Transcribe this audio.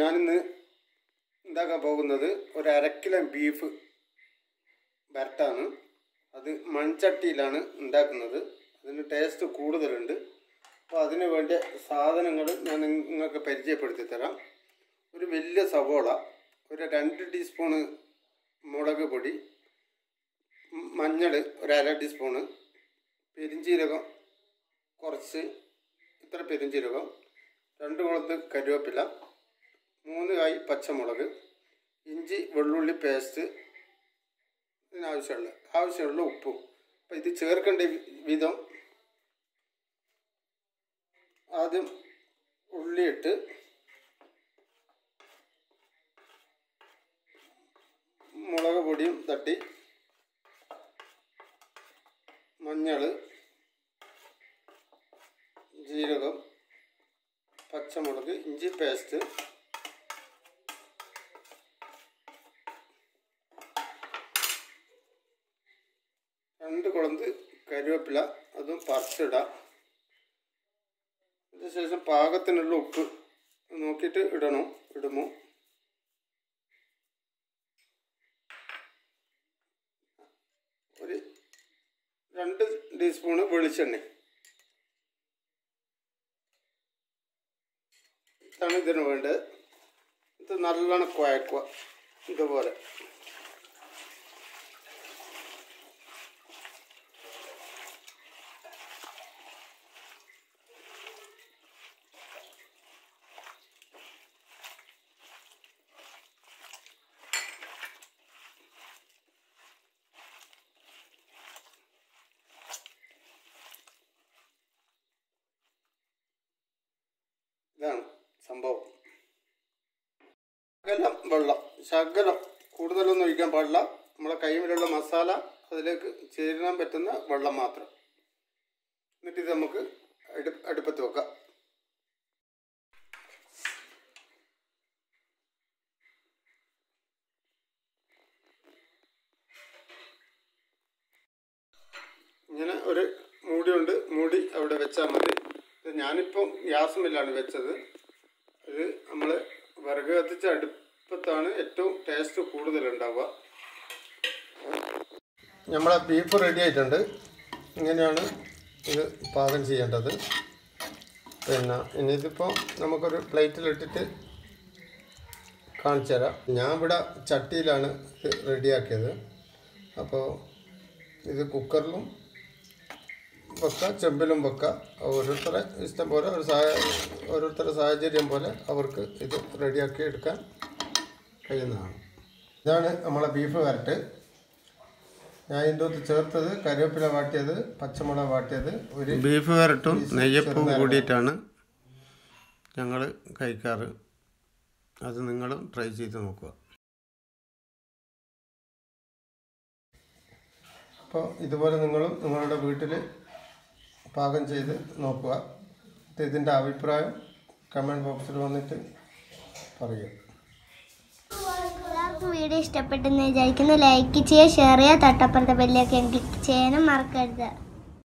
ഞാനിന്ന് ഉണ്ടാക്കാൻ പോകുന്നത് ഒരു അര കിലോ ബീഫ് വരട്ടാണ് അത് മൺചട്ടിയിലാണ് ഉണ്ടാക്കുന്നത് അതിന് ടേസ്റ്റ് കൂടുതലുണ്ട് അപ്പോൾ അതിന് വേണ്ട സാധനങ്ങൾ ഞാൻ നിങ്ങൾക്ക് പരിചയപ്പെടുത്തി തരാം ഒരു വലിയ സവോള ഒരു രണ്ട് ടീസ്പൂണ് മുളക് പൊടി മഞ്ഞൾ ഒരു അര ടീസ്പൂണ് പെരിഞ്ചീരകം കുറച്ച് ഇത്ര പെരിഞ്ചീരകം രണ്ട് കുളത്ത് കരുവേപ്പില മൂന്ന് കായ് പച്ചമുളക് ഇഞ്ചി വെള്ളുള്ളി പേസ്റ്റ് ഇതിനാവശ്യമുള്ള ആവശ്യമുള്ള ഉപ്പും അപ്പം ഇത് ചേർക്കേണ്ട വിധം ആദ്യം ഉള്ളിയിട്ട് മുളക് പൊടിയും തട്ടി മഞ്ഞൾ ജീരകം പച്ചമുളക് ഇഞ്ചി പേസ്റ്റ് രണ്ട് കുളന്ത് കരുവേപ്പില അതും പറിച്ചിടാം അതിന് ശേഷം പാകത്തിനുള്ള ഉപ്പ് നോക്കിയിട്ട് ഇടണം ഇടുമോ ഒരു രണ്ട് ടീസ്പൂണ് വെളിച്ചെണ്ണ ഇതാണ് ഇതിന് വേണ്ടത് ഇത് നല്ലോണം കുഴക്കുക ഇതുപോലെ ഇതാണ് സംഭവം ശകലം വെള്ളം ശകലം കൂടുതലൊന്നും ഒഴിക്കാൻ പാടില്ല നമ്മളെ കൈമിലുള്ള മസാല അതിലേക്ക് ചേരാൻ പറ്റുന്ന വെള്ളം മാത്രം എന്നിട്ട് ഇത് നമുക്ക് അടു അടുപ്പത്ത് വെക്കാം ഇങ്ങനെ ഒരു മൂടിയുണ്ട് മൂടി അവിടെ വെച്ചാൽ മതി ഇത് ഞാനിപ്പം ഗ്യാസുമില്ലാണ് വെച്ചത് ഇത് നമ്മൾ വിറക് കത്തിച്ച അടുപ്പത്താണ് ഏറ്റവും ടേസ്റ്റ് കൂടുതലുണ്ടാവുക നമ്മളെ ബീഫ് റെഡി ആയിട്ടുണ്ട് ഇങ്ങനെയാണ് ഇത് പാകം ചെയ്യേണ്ടത് പിന്നെ ഇനി ഇതിപ്പോൾ നമുക്കൊരു പ്ലേറ്റിലിട്ടിട്ട് കാണിച്ചു തരാം ഞാൻ ഇവിടെ ചട്ടിയിലാണ് ഇത് റെഡിയാക്കിയത് അപ്പോൾ ഇത് കുക്കറിലും വെക്കുക ചെമ്പിലും വെക്കുക ഓരോരുത്തരെ ഇഷ്ടം പോലെ ഒരു സാഹ ഓരോരുത്തരുടെ സാഹചര്യം പോലെ അവർക്ക് ഇത് റെഡിയാക്കി എടുക്കാൻ കഴിയുന്നതാണ് ഇതാണ് നമ്മളെ ബീഫ് വരട്ട് ഞാൻ ഇതിൻ്റെ അകത്ത് ചേർത്തത് കറിവേപ്പില വാട്ടിയത് പച്ചമുളക് വാട്ടിയത് ഒരു ബീഫ് വരട്ടും നെയ്യപ്പവും ചെറുനാരങ്ങ. കൂടിയിട്ടാണ് ഞങ്ങൾ കഴിക്കാറ് അത് നിങ്ങളും ട്രൈ ചെയ്ത് നോക്കുക അപ്പോൾ ഇതുപോലെ നിങ്ങളും നിങ്ങളുടെ വീട്ടിൽ പാകം ചെയ്ത് നോക്കുക എന്നിട്ട് ഇതിൻ്റെ അഭിപ്രായം കമൻറ്റ് ബോക്സിൽ വന്നിട്ട് പറയുക എല്ലാവർക്കും വീഡിയോ ഇഷ്ടപ്പെട്ടെന്ന് വിചാരിക്കുന്നു ലൈക്ക് ചെയ്യുക ഷെയർ ചെയ്യുക തൊട്ടപ്പുറത്തെ ബെല്ലൊക്കെ ക്ലിക്ക് ചെയ്യാനും മറക്കരുത്